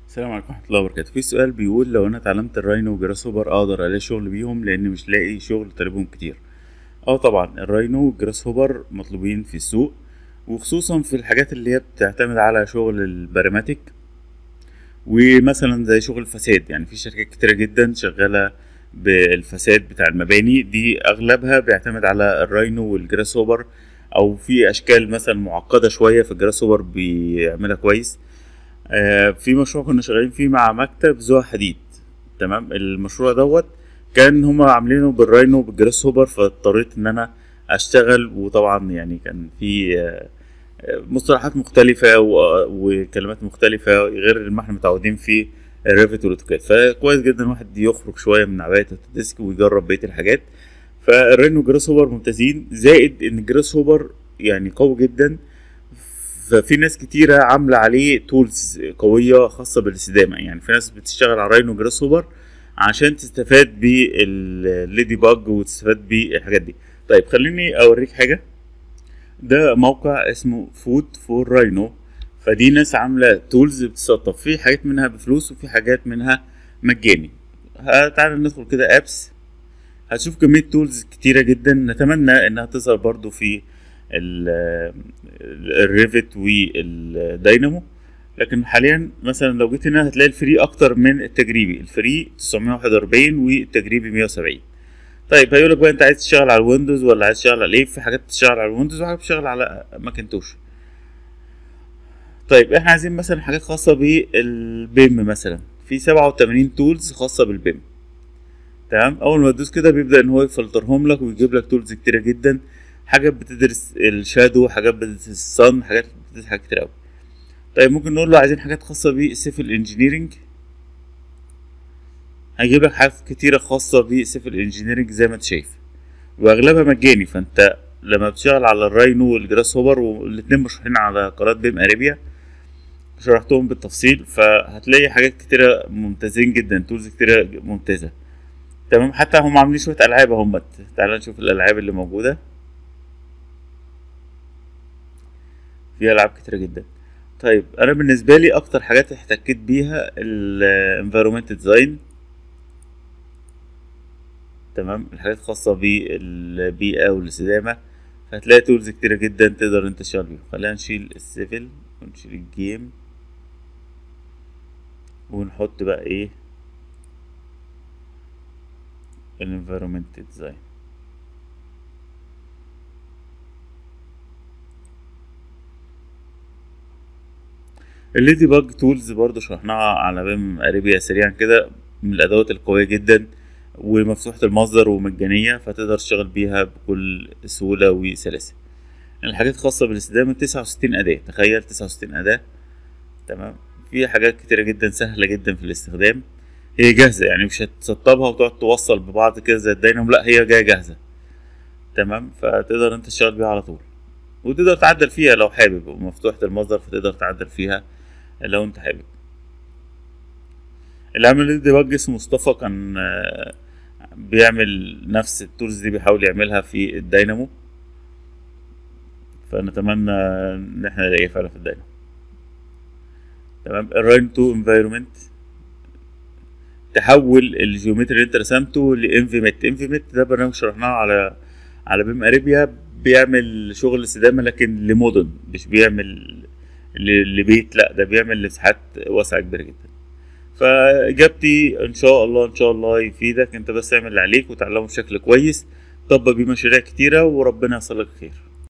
السلام عليكم ورحمة الله وبركاته في سؤال بيقول لو أنا اتعلمت الراينو وجراس هوبر أقدر ألاقي شغل بيهم لأن مش لاقي شغل طالبهم كتير اه طبعا الراينو والجراس هوبر مطلوبين في السوق وخصوصا في الحاجات اللي هي بتعتمد على شغل البراماتيك ومثلا زي شغل الفساد يعني في شركات كتيرة جدا شغالة بالفساد بتاع المباني دي أغلبها بيعتمد على الراينو والجراس هوبر أو في أشكال مثلا معقدة شوية في الجراس هوبر بيعملها كويس آه، في مشروع كنا شغالين فيه مع مكتب زوها حديد تمام المشروع دوت كان هما عاملينه بالراينو وبالجراس هوبر فاضطريت ان انا اشتغل وطبعا يعني كان في آه، آه، مصطلحات مختلفة و- وكلمات مختلفة غير ما احنا متعودين في الريفت والاوتوكاد فكويس جدا الواحد يخرج شوية من عباية الديسك ويجرب بقية الحاجات فالراينو والجراس هوبر ممتازين زائد ان الجراس هوبر يعني قوي جدا ففي ناس كتيرة عاملة عليه تولز قوية خاصة بالاستدامة يعني في ناس بتشتغل على راينو جراس هوبر عشان تستفاد بالليدي باج وتستفاد بالحاجات دي طيب خليني اوريك حاجة ده موقع اسمه فود فور راينو فدي ناس عاملة تولز بتسطب في حاجات منها بفلوس وفي حاجات منها مجاني ها- تعالى ندخل كده ابس هتشوف كمية تولز كتيرة جدا نتمنى انها تظهر برضو في ال- الريفت والداينامو لكن حاليا مثلا لو جيت هنا هتلاقي الفري اكتر من التجريبي الفري 941 والتجريبي 170 طيب هيقول لك بقى انت عايز تشتغل على الويندوز ولا عايز تشتغل على ايه في حاجات بتشتغل على الويندوز وحاجات بتشتغل على ماكنتوش طيب احنا عايزين مثلا حاجات خاصة بالبيم مثلا في 87 تولز خاصة بالبيم تمام اول ما تدوس كده بيبدا ان هو يفلترهم لك ويجيب لك تولز كتيره جدا حاجات بتدرس الشادو حاجات بتدرس الصن حاجات بتدرس حاجات كتير قوي طيب ممكن نقول له عايزين حاجات خاصه بالسيفل انجينيرنج هيجيب لك حاجات كتيره خاصه بالسيفل انجينيرنج زي ما انت شايف واغلبها مجاني فانت لما بتشتغل على الراينو والجراس هوبر والاتنين مشروحين على قناه بيم اريبيا شرحتهم بالتفصيل فهتلاقي حاجات كتيره ممتازين جدا تولز كتيره ممتازه تمام حتى هم عاملين شويه العاب اهم تعال نشوف الالعاب اللي موجوده في العاب كتيره جدا طيب انا بالنسبه لي اكتر حاجات احتكيت بيها الانفيرومنت ديزاين تمام الحاجات الخاصه بالبيئه والاستدامه هتلاقي تولز كتيره جدا تقدر انت تشتغل بيهم خلينا نشيل السيفل ونشيل الجيم ونحط بقى ايه الانفيرومنت ديزاين الليدي باج تولز برضو شرحناها على بيم اريبيا سريعا كده من الادوات القويه جدا ومفتوحه المصدر ومجانيه فتقدر تشتغل بيها بكل سهوله وسلاسه الحاجات الخاصه بالاستدامه 69 اداه تخيل 69 اداه تمام في حاجات كتيره جدا سهله جدا في الاستخدام هي جاهزه يعني مش هتسطبها وتقعد توصل ببعض كده زي الدينامو لا هي جايه جاهزه تمام فتقدر انت تشتغل بيها على طول وتقدر تعدل فيها لو حابب ومفتوحة المصدر فتقدر تعدل فيها لو انت حابب اللي عامل ديباج اسمه مصطفى كان آه، بيعمل نفس التولز دي بيحاول يعملها في الدينامو فنتمنى ان احنا نلاقيها فعلا في الدينامو تمام الراين تو انفايرمنت تحول الجيومتري اللي انت رسمته لانفيميت انفيميت ده برنامج شرحناه على على بيم اريبيا بيعمل شغل استدامه لكن لمدن مش بيعمل ل- لبيت لا ده بيعمل لمساحات واسعه كبيره جدا فاجابتي ان شاء الله ان شاء الله يفيدك انت بس اعمل اللي عليك وتعلمه بشكل كويس طبق بيه مشاريع كتيره وربنا يصلك خير